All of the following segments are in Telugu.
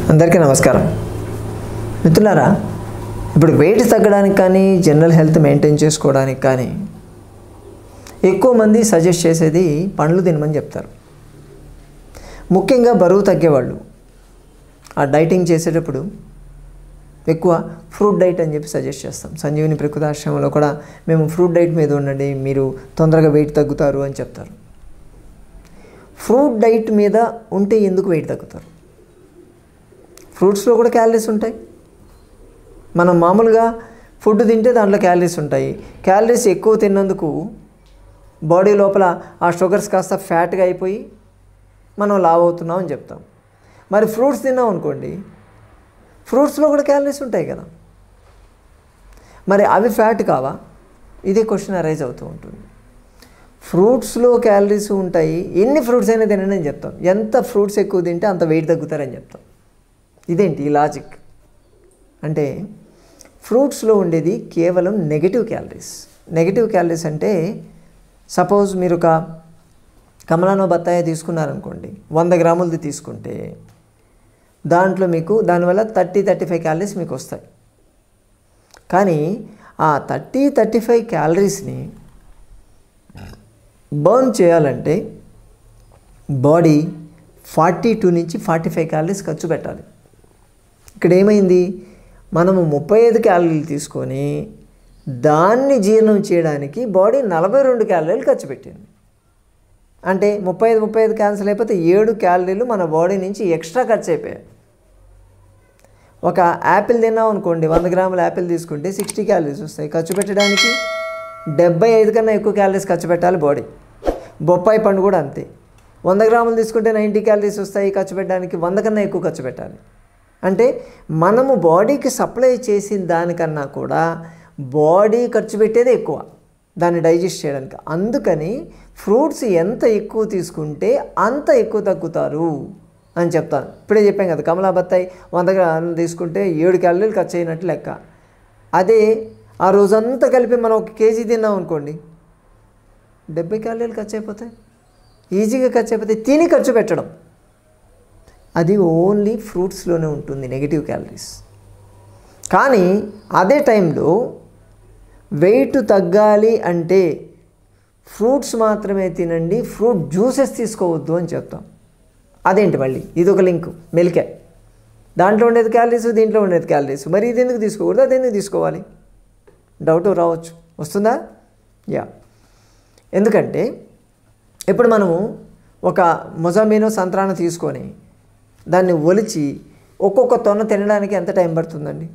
అందరికీ నమస్కారం మిత్రులారా ఇప్పుడు వెయిట్ తగ్గడానికి కానీ జనరల్ హెల్త్ మెయింటైన్ చేసుకోవడానికి కానీ ఎక్కువ మంది సజెస్ట్ చేసేది పండ్లు తినమని చెప్తారు ముఖ్యంగా బరువు తగ్గేవాళ్ళు ఆ డైటింగ్ చేసేటప్పుడు ఎక్కువ ఫ్రూట్ డైట్ అని చెప్పి సజెస్ట్ చేస్తాం సంజీవిని ప్రకృతాశ్రమంలో కూడా మేము ఫ్రూట్ డైట్ మీద ఉండండి మీరు తొందరగా వెయిట్ తగ్గుతారు అని చెప్తారు ఫ్రూట్ డైట్ మీద ఉంటే ఎందుకు వెయిట్ తగ్గుతారు ఫ్రూట్స్లో కూడా క్యాలరీస్ ఉంటాయి మనం మామూలుగా ఫుడ్ తింటే దాంట్లో క్యాలరీస్ ఉంటాయి క్యాలరీస్ ఎక్కువ తిన్నందుకు బాడీ లోపల ఆ షుగర్స్ కాస్త ఫ్యాట్గా అయిపోయి మనం లావ్ అవుతున్నాం అని చెప్తాం మరి ఫ్రూట్స్ తిన్నాం అనుకోండి ఫ్రూట్స్లో కూడా క్యాలరీస్ ఉంటాయి కదా మరి అవి ఫ్యాట్ కావా ఇదే క్వశ్చన్ అరైజ్ అవుతూ ఉంటుంది ఫ్రూట్స్లో క్యాలరీస్ ఉంటాయి ఎన్ని ఫ్రూట్స్ అయినా తినండి అని చెప్తాం ఎంత ఫ్రూట్స్ ఎక్కువ తింటే అంత వెయిట్ తగ్గుతారని చెప్తాం ఇదేంటి ఈ లాజిక్ అంటే ఫ్రూట్స్లో ఉండేది కేవలం నెగిటివ్ క్యాలరీస్ నెగిటివ్ క్యాలరీస్ అంటే సపోజ్ మీరు ఒక కమలానో బత్తాయి తీసుకున్నారనుకోండి వంద గ్రాములది తీసుకుంటే దాంట్లో మీకు దానివల్ల థర్టీ థర్టీ ఫైవ్ క్యాలరీస్ మీకు వస్తాయి కానీ ఆ థర్టీ థర్టీ ఫైవ్ క్యాలరీస్ని బర్న్ చేయాలంటే బాడీ ఫార్టీ టూ నుంచి ఫార్టీ ఫైవ్ క్యాలరీస్ ఖర్చు పెట్టాలి ఇక్కడ ఏమైంది మనము ముప్పై ఐదు క్యాలరీలు తీసుకొని దాన్ని జీర్ణం చేయడానికి బాడీ నలభై రెండు క్యాలరీలు ఖర్చు పెట్టింది అంటే ముప్పై ఐదు ముప్పై ఐదు క్యాన్సిల్ అయిపోతే ఏడు క్యాలరీలు మన బాడీ నుంచి ఎక్స్ట్రా ఖర్చు అయిపోయాయి ఒక యాపిల్ తిన్నాం అనుకోండి వంద గ్రాముల యాపిల్ తీసుకుంటే సిక్స్టీ క్యాలరీస్ వస్తాయి ఖర్చు పెట్టడానికి డెబ్బై ఐదు కన్నా ఎక్కువ క్యాలరీస్ ఖర్చు పెట్టాలి బాడీ బొప్పాయి పండు కూడా అంతే వంద గ్రాములు తీసుకుంటే నైంటీ క్యాలరీస్ వస్తాయి ఖర్చు పెట్టడానికి వంద కన్నా ఎక్కువ ఖర్చు పెట్టాలి అంటే మనము బాడీకి సప్లై చేసిన దానికన్నా కూడా బాడీ ఖర్చు పెట్టేదే ఎక్కువ దాన్ని డైజెస్ట్ చేయడానికి అందుకని ఫ్రూట్స్ ఎంత ఎక్కువ తీసుకుంటే అంత ఎక్కువ తగ్గుతారు అని చెప్తాను ఇప్పుడే చెప్పాం కదా కమలా బత్తాయి వంద గ్రాములు తీసుకుంటే ఏడు క్యాలరీలు ఖర్చు అయినట్టు లెక్క అదే ఆ రోజంతా కలిపి మనం ఒక కేజీ తిన్నాం అనుకోండి డెబ్బై క్యాలరీలు ఖర్చు అయిపోతాయి ఈజీగా ఖర్చు అయిపోతాయి తిని ఖర్చు పెట్టడం అది ఓన్లీ ఫ్రూట్స్లోనే ఉంటుంది నెగిటివ్ క్యాలరీస్ కానీ అదే టైంలో వెయిట్ తగ్గాలి అంటే ఫ్రూట్స్ మాత్రమే తినండి ఫ్రూట్ జ్యూసెస్ తీసుకోవద్దు అని చెప్తాం అదేంటి మళ్ళీ ఇది ఒక లింక్ మెలికే దాంట్లో ఉండేది క్యాలరీస్ దీంట్లో ఉండేది క్యాలరీస్ మరి ఇది ఎందుకు తీసుకోకూడదు అది ఎందుకు తీసుకోవాలి డౌట్ రావచ్చు వస్తుందా యా ఎందుకంటే ఇప్పుడు మనము ఒక మొజామీనో సంత్రాన తీసుకొని దాన్ని ఒలిచి ఒక్కొక్క తొన తినడానికి ఎంత టైం పడుతుందండి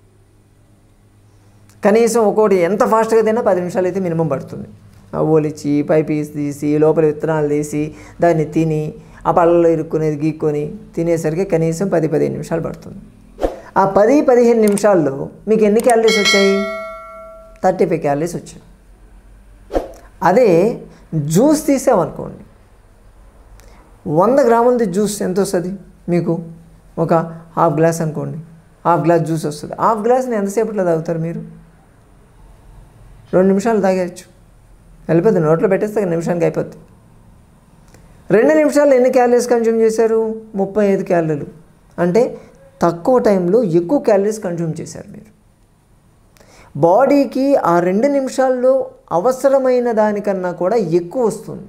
కనీసం ఒక్కొక్కటి ఎంత ఫాస్ట్గా తిన్నా పది నిమిషాలు అయితే మినిమం పడుతుంది ఆ ఒలిచి పై పీస్ తీసి లోపల విత్తనాలు తీసి దాన్ని తిని ఆ పళ్ళలో ఇరుక్కునేది గీక్కొని తినేసరికి కనీసం పది పదిహేను నిమిషాలు పడుతుంది ఆ పది పదిహేను నిమిషాల్లో మీకు ఎన్ని క్యాలరీస్ వచ్చాయి థర్టీ ఫైవ్ క్యాలరీస్ వచ్చాయి అదే జ్యూస్ తీసామనుకోండి వంద గ్రాములది జ్యూస్ ఎంత వస్తుంది మీకు ఒక హాఫ్ గ్లాస్ అనుకోండి హాఫ్ గ్లాస్ జ్యూస్ వస్తుంది హాఫ్ గ్లాస్ని ఎంతసేపట్లో తాగుతారు మీరు రెండు నిమిషాలు తాగేయచ్చు వెళ్ళిపోతుంది నోట్లో పెట్టేస్తే నిమిషానికి అయిపోద్ది రెండు నిమిషాలు ఎన్ని క్యాలరీస్ కన్జ్యూమ్ చేశారు ముప్పై ఐదు క్యాలరీలు అంటే తక్కువ టైంలో ఎక్కువ క్యాలరీస్ కన్జ్యూమ్ చేశారు మీరు బాడీకి ఆ రెండు నిమిషాల్లో అవసరమైన దానికన్నా కూడా ఎక్కువ వస్తుంది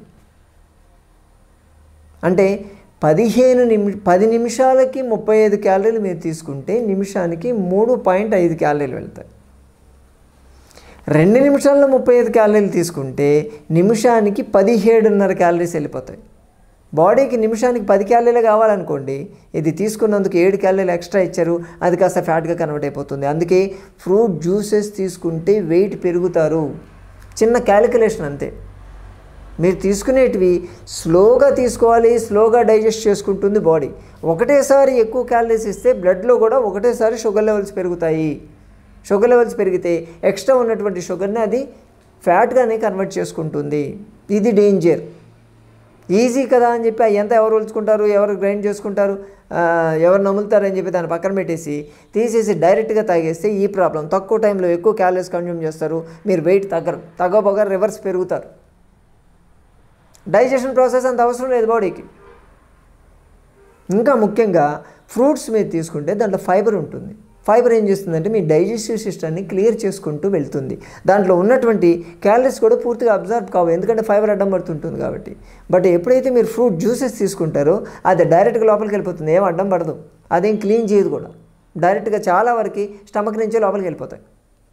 అంటే పదిహేను నిమి పది నిమిషాలకి ముప్పై ఐదు క్యాలరీలు మీరు తీసుకుంటే నిమిషానికి మూడు పాయింట్ ఐదు క్యాలరీలు వెళ్తాయి రెండు నిమిషాల్లో ముప్పై ఐదు క్యాలరీలు తీసుకుంటే నిమిషానికి పదిహేడున్నర క్యాలరీస్ వెళ్ళిపోతాయి బాడీకి నిమిషానికి పది క్యాలరీలు కావాలనుకోండి ఇది తీసుకున్నందుకు ఏడు క్యాలరీలు ఎక్స్ట్రా ఇచ్చారు అది కాస్త ఫ్యాట్గా కన్వర్ట్ అయిపోతుంది అందుకే ఫ్రూట్ జ్యూసెస్ తీసుకుంటే వెయిట్ పెరుగుతారు చిన్న క్యాలిక్యులేషన్ అంతే మీరు తీసుకునేటివి స్లోగా తీసుకోవాలి స్లోగా డైజెస్ట్ చేసుకుంటుంది బాడీ ఒకటేసారి ఎక్కువ క్యాలరీస్ ఇస్తే బ్లడ్లో కూడా ఒకటేసారి షుగర్ లెవెల్స్ పెరుగుతాయి షుగర్ లెవెల్స్ పెరిగితే ఎక్స్ట్రా ఉన్నటువంటి షుగర్ని అది ఫ్యాట్గానే కన్వర్ట్ చేసుకుంటుంది ఇది డేంజర్ ఈజీ కదా అని చెప్పి ఎంత ఎవరు ఒలుచుకుంటారు ఎవరు గ్రైండ్ చేసుకుంటారు ఎవరు నములుతారని చెప్పి దాన్ని పక్కన పెట్టేసి తీసేసి డైరెక్ట్గా తాగేస్తే ఈ ప్రాబ్లం తక్కువ టైంలో ఎక్కువ క్యాలరీస్ కన్జ్యూమ్ చేస్తారు మీరు వెయిట్ తగ్గరు తగ్గబోగా రివర్స్ పెరుగుతారు డైజెషన్ ప్రాసెస్ అంత అవసరం లేదు బాడీకి ఇంకా ముఖ్యంగా ఫ్రూట్స్ మీరు తీసుకుంటే దాంట్లో ఫైబర్ ఉంటుంది ఫైబర్ ఏం చేస్తుందంటే మీ డైజెస్టివ్ సిస్టమ్ని క్లియర్ చేసుకుంటూ వెళ్తుంది దాంట్లో ఉన్నటువంటి క్యాలరీస్ కూడా పూర్తిగా అబ్జర్వ్ కావు ఎందుకంటే ఫైబర్ అడ్డం పడుతుంటుంది కాబట్టి బట్ ఎప్పుడైతే మీరు ఫ్రూట్ జ్యూసెస్ తీసుకుంటారో అది డైరెక్ట్గా లోపలికి వెళ్ళిపోతుంది ఏం అడ్డం పడదు అదేం క్లీన్ చేయదు కూడా డైరెక్ట్గా చాలా వరకు స్టమక్ నుంచే లోపలికి వెళ్ళిపోతాయి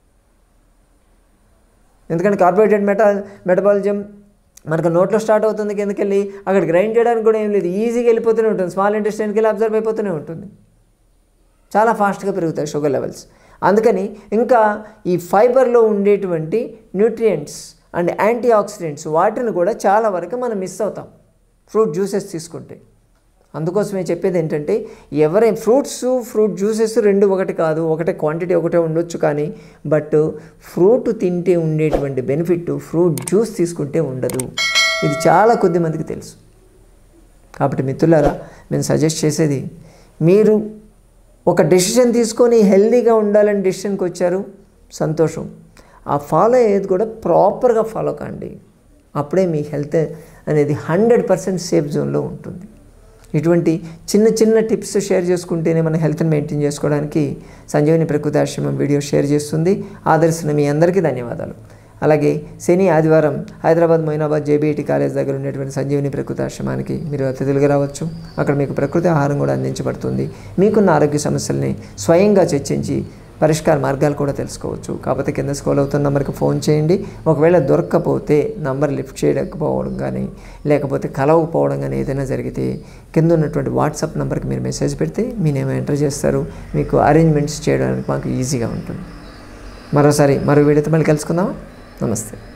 ఎందుకంటే కార్బోహైడ్రేట్ మెటా మెటబాలిజం మనకు నోట్లో స్టార్ట్ అవుతుంది కిందకెళ్ళి అక్కడ గ్రైండ్ చేయడానికి కూడా ఏం లేదు ఈజీగా వెళ్ళిపోతూనే ఉంటుంది స్మాల్ ఇంటెస్టైన్కి వెళ్ళి అబ్జర్వ్ అయిపోతూనే ఉంటుంది చాలా ఫాస్ట్గా పెరుగుతాయి షుగర్ లెవెల్స్ అందుకని ఇంకా ఈ ఫైబర్లో ఉండేటువంటి న్యూట్రియంట్స్ అండ్ యాంటీ ఆక్సిడెంట్స్ వాటిని కూడా చాలా వరకు మనం మిస్ అవుతాం ఫ్రూట్ జ్యూసెస్ తీసుకుంటే అందుకోసమే చెప్పేది ఏంటంటే ఎవరై ఫ్రూట్స్ ఫ్రూట్ జ్యూసెస్ రెండు ఒకటి కాదు ఒకటే క్వాంటిటీ ఒకటే ఉండొచ్చు కానీ బట్ ఫ్రూట్ తింటే ఉండేటువంటి బెనిఫిట్ ఫ్రూట్ జ్యూస్ తీసుకుంటే ఉండదు ఇది చాలా కొద్ది మందికి తెలుసు కాబట్టి మిత్రులారా నేను సజెస్ట్ చేసేది మీరు ఒక డెసిషన్ తీసుకొని హెల్దీగా ఉండాలని డెసిషన్కి వచ్చారు సంతోషం ఆ ఫాలో అయ్యేది కూడా ప్రాపర్గా ఫాలో కండి అప్పుడే మీ హెల్త్ అనేది హండ్రెడ్ పర్సెంట్ సేఫ్ జోన్లో ఉంటుంది ఇటువంటి చిన్న చిన్న టిప్స్ షేర్ చేసుకుంటేనే మన హెల్త్ని మెయింటైన్ చేసుకోవడానికి సంజీవని ప్రకృతి ఆశ్రమం వీడియో షేర్ చేస్తుంది ఆదర్శన మీ అందరికీ ధన్యవాదాలు అలాగే శని ఆదివారం హైదరాబాద్ మొయినాబాద్ జేబీఐటి కాలేజ్ దగ్గర ఉన్నటువంటి సంజీవని ప్రకృతి ఆశ్రమానికి మీరు అతిథులుగా రావచ్చు అక్కడ మీకు ప్రకృతి ఆహారం కూడా అందించబడుతుంది మీకున్న ఆరోగ్య సమస్యల్ని స్వయంగా చర్చించి పరిష్కార మార్గాలు కూడా తెలుసుకోవచ్చు కాకపోతే కింద స్కోల్ అవుతున్న నెంబర్కి ఫోన్ చేయండి ఒకవేళ దొరక్కపోతే నంబర్ లిఫ్ట్ చేయలేకపోవడం కానీ లేకపోతే కలవకపోవడం కానీ ఏదైనా జరిగితే కింద ఉన్నటువంటి వాట్సాప్ నెంబర్కి మీరు మెసేజ్ పెడితే మీ నేమ్ ఎంటర్ చేస్తారు మీకు అరేంజ్మెంట్స్ చేయడానికి మాకు ఈజీగా ఉంటుంది మరోసారి మరో వీడియోతో మళ్ళీ కలుసుకుందాం నమస్తే